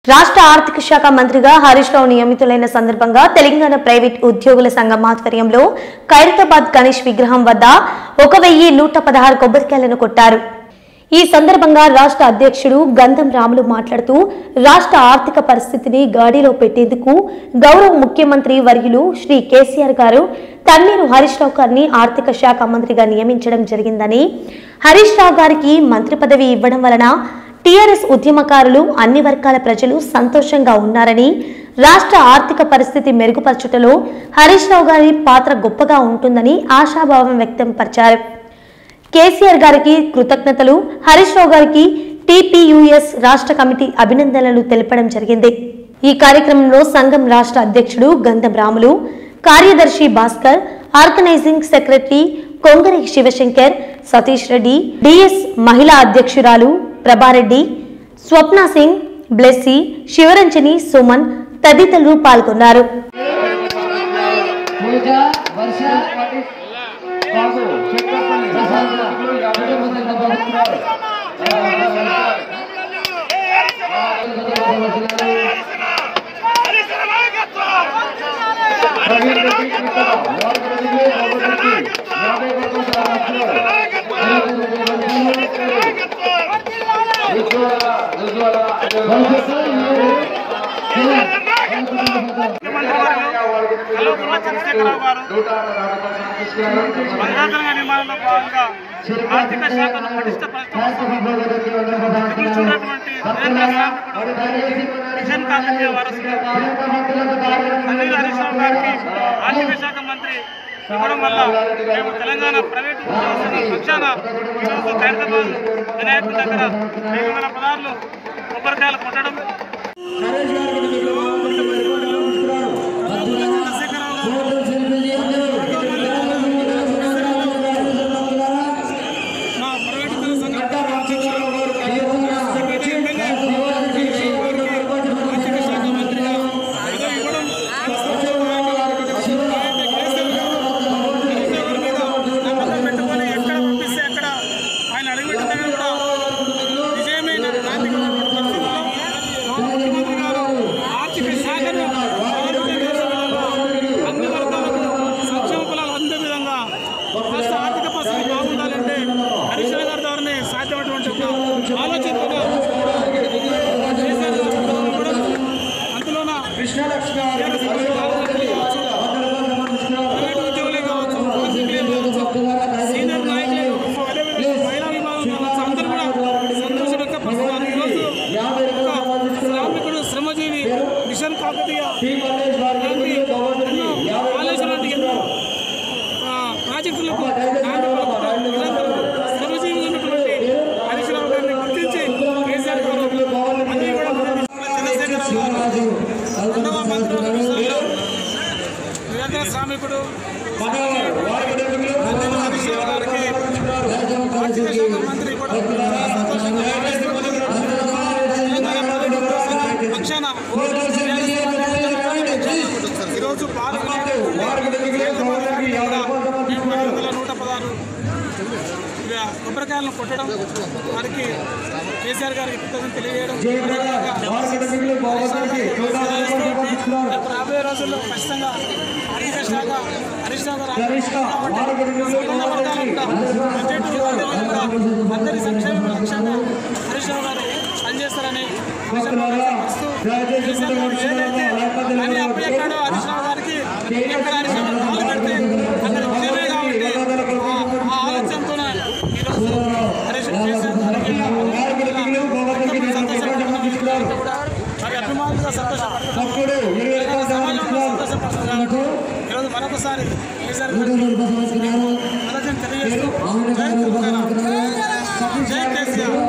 రాష్ట్ర ఆర్థిక శాఖ మంత్రిగా హరీష్ రావు నియమితులైన సందర్భంగా తెలంగాణ ప్రైవేట్ ఉద్యోగుల సంఘం ఆధ్వర్యంలో ఖైరతాబాద్ గణేష్ విగ్రహం వద్ద ఒక వెయ్యి నూట పదహారు కొబ్బరికాయలను కొట్టారు ఈ సందర్భంగా రాష్ట్ర అధ్యక్షుడు గంధం రాములు మాట్లాడుతూ రాష్ట్ర ఆర్థిక పరిస్థితిని గాడిలో పెట్టేందుకు గౌరవ ముఖ్యమంత్రి వర్యులు శ్రీ కేసీఆర్ గారు తన్నీరు హరీష్ రావు గారిని ఆర్థిక శాఖ మంత్రిగా నియమించడం జరిగిందని హరీష్ రావు గారికి మంత్రి పదవి ఇవ్వడం వలన టీఆర్ఎస్ ఉద్యమకారులు అన్ని వర్గాల ప్రజలు సంతోషంగా ఉన్నారని రాష్ట్ర ఆర్థిక పరిస్థితి మెరుగుపరచుటలో హరీష్ రావు గారి పాత్ర గొప్పగా ఉంటుందని ఆశాభావం వ్యక్తం పరిచారు కేసీఆర్ గారికి కృతజ్ఞతలు హరీష్ రావు గారికి టీపీయూఎస్ రాష్ట్ర కమిటీ అభినందనలు తెలపడం జరిగింది ఈ కార్యక్రమంలో సంఘం రాష్ట్ర అధ్యక్షుడు గంధం రాములు కార్యదర్శి Bhaskar organizing secretary Kongari Shivashankar Satish Reddy DS మహిళా అధ్యక్షురాలు ప్రభారెడ్డి స్వప్న సింగ్ బ్లెస్సీ శివరంజని సుమన్ తదితరులు పాల్గొన్నారు పూజ వర్ష బాబు ప్రశాంత యాభై మంది పంపిస్తున్నారు ప్రవీణ్ రెడ్డి కృష్ణ నాలుగు రెడ్డి బాబు రెడ్డి యాభై మంది పంపిస్తున్నారు ఉజ్వల ఉజ్వల కల్వకుంట్ల చంద్రశేఖరరావు గారు బంగాకరంగా నిర్మాణంలో భాగంగా ఆర్థిక శాఖను పటిష్టపరచడం ఎదురు చూడటువంటి నరేంద్ర శ్రామికుడు మిషన్ కాకతీయ వారసుడు అనిల్ హరీష్ రావు గారికి ఆర్థిక శాఖ మంత్రి ఇవ్వడం వల్ల మేము తెలంగాణ ప్రైవేటు ఉద్యోగస్తుల పక్షాన ఈరోజు ఖైరతాబాద్ వినాయకుడి దగ్గర ఐదు వందల పదార్లు కొబ్బరికాయలు కొట్టడం మా ప్రైవేటు ఉద్యోగ సంఘం ఆర్థిక శాఖ మంత్రిగా ఏదో ఇవ్వడం నమ్మకం పెట్టుకొని ఎక్కడ పంపిస్తే అక్కడ ఆయన అడుగుపెట్టిన దగ్గర కూడా విజయమైన ఆర్థిక పరిస్థితుల్లో ముఖ్యమంత్రి గారు ఆర్థిక శాఖను అభివృద్ధి చేసేందుకు అన్ని వర్గాలకు సంక్షేమ ఫలాలు అందే విధంగా రాష్ట్ర ఆర్థిక పరిస్థితి బాగుండాలంటే హరీష్ రావు గారి ద్వారానే సాధ్యమైనటువంటి ఒక ఆలోచనతో చేశారు కూడా అందులోన ప్రైవేట్ ఉద్యోగులే కావచ్చు కార్మికులే కావచ్చు సీనియర్ నాయకులే కావచ్చు అదేవిధంగా మహిళా విభాగం కావచ్చు అందరూ కూడా సంతోషం వ్యక్తపరుస్తున్నారు ఈరోజు ఒక శ్రామికుడు శ్రమజీవి మిషన్ కాకతీయ లాంటి ఎన్నో కాళేశ్వరం లాంటి ఎన్నో ఆ, ప్రాజెక్టులకు నాంది పలుకుతూ నిరంతరం శ్రమజీవి ఉన్నటువంటి హరీష్ రావు గారిని గుర్తించి కేసీఆర్ గారు అన్ని కూడా చంద్రశేఖరరావు గారు రెండవ మంత్రివర్గ విషయంలో నిరంతర శ్రామికుడు నందన హరీష్ రావు గారికి ఆర్థిక శాఖ మంత్రి కూడా చాలా సంతోషంగా తెలంగాణ ప్రైవేట్ ఉద్యోగ సంఘం పక్షాన ఈరోజు పాల్గొనే నూట పదహారు ఇక కొబ్బరికాయలను కొట్టడం వారికి కేసీఆర్ గారికి కృతజ్ఞతలు తెలియజేయడం రేపు రాబోయే రోజుల్లో ఖచ్చితంగా ఆర్థిక శాఖ హరీష్ రావు గారు సంపన్న వర్గాలకు కూడా బడ్జెట్ ఉద్యోగులకు కూడా అందరి సంక్షేమ లక్ష్యంగా హరీష్ రావు గారు పనిచేస్తారని ఆశిస్తూ కేసీఆర్ గారు ఏదైతే అని అప్పచెప్పాడో హరీష్ రావు గారికి ఎక్కడ హరీష్ రావు గారు కాలు పెడితే అక్కడ విజయమే కాబట్టి ఆ- ఆ ఆలోచనతోనే ఈరోజు హరీష్ కేసీఆర్ గారికి సంతోషపడుతున్నాం కూడా మరి అభిమానులుగా సంతోషపడుతున్నాం సమాజంలో సంతోషపడుతున్నారు ఈరోజు మరొకసారి కేసీఆర్ గారికి ఆలోచన తెలియజేస్తూ జై తెలంగాణ జై కేసీఆర్